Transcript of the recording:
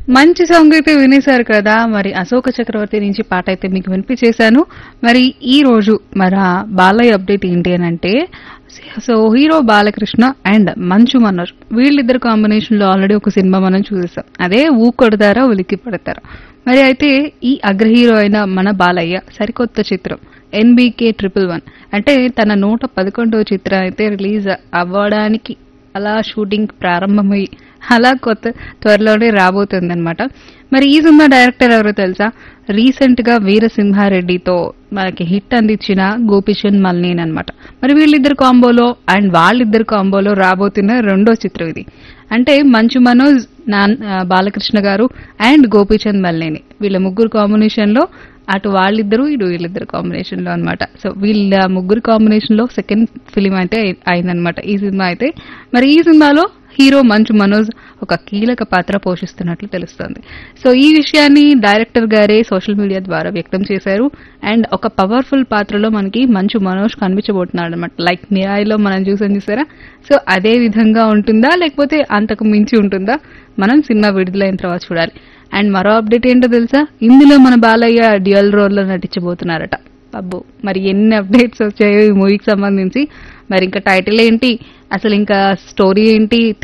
మంచి సాంగ్ అయితే వినేశారు కదా మరి అశోక చక్రవర్తి నుంచి పాట అయితే మీకు వినిపించేశాను మరి ఈ రోజు మన బాలయ్య అప్డేట్ ఏంటి అని అంటే సో హీరో బాలకృష్ణ అండ్ మంచు మనోజ్ వీళ్ళిద్దరు కాంబినేషన్ లో ఆల్రెడీ ఒక సినిమా మనం చూసేసాం అదే ఊ కొడతారా ఉలికి పడతారా మరి అయితే ఈ అగ్ర హీరో అయిన మన బాలయ్య సరికొత్త చిత్రం ఎన్బీకే ట్రిపుల్ వన్ అంటే తన నూట పదకొండవ చిత్రం అయితే రిలీజ్ అవ్వడానికి అలా షూటింగ్ ప్రారంభమై అలా కొత్త త్వరలోనే రాబోతుంది అనమాట మరి ఈ సినిమా డైరెక్టర్ ఎవరో తెలుసా రీసెంట్ గా వీరసింహారెడ్డితో మనకి హిట్ అందించిన గోపిచంద్ మల్నేన్ అనమాట మరి వీళ్ళిద్దరు కాంబోలో అండ్ వాళ్ళిద్దరు కాంబోలో రాబోతున్న రెండో చిత్రం ఇది అంటే మంచు మనోజ్ నాన్ ఆ, బాలకృష్ణ గారు అండ్ గోపీచంద్ మల్నేని వీళ్ళ ముగ్గురు కాంబినేషన్ లో అటు వాళ్ళిద్దరు ఇటు వీళ్ళిద్దరు కాంబినేషన్ లో అనమాట సో వీళ్ళ ముగ్గురు కాంబినేషన్ లో సెకండ్ ఫిలిం అయితే అయి- అయిందనమాట ఈ సినిమా అయితే మరి ఈ సినిమాలో హీరో మంచు మనోజ్ ఒక కీలక పాత్ర పోషిస్తున్నట్లు తెలుస్తోంది సో ఈ విషయాన్ని డైరెక్టర్ గారే సోషల్ మీడియా ద్వారా వ్యక్తం చేశారు అండ్ ఒక పవర్ఫుల్ పాత్రలో మనకి మంచు మనోజ్ కనిపించబోతున్నాడు అనమాట లైక్ మిరాయిలో మనం చూసాం చూసారా సో అదే విధంగా ఉంటుందా లేకపోతే అంతకు మించి ఉంటుందా మనం సినిమా విడుదలైన తర్వాత చూడాలి అండ్ మరో అప్డేట్ ఏంటో తెలుసా ఇందులో మన బాలయ్య డ్యూయల్ రోల్లో నటించబోతున్నారట అబ్బో మరి ఎన్ని అప్డేట్స్ వచ్చాయో ఈ మూవీకి సంబంధించి మరి ఇంకా టైటిల్ ఏంటి అసలు ఇంకా స్టోరీ ఏంటి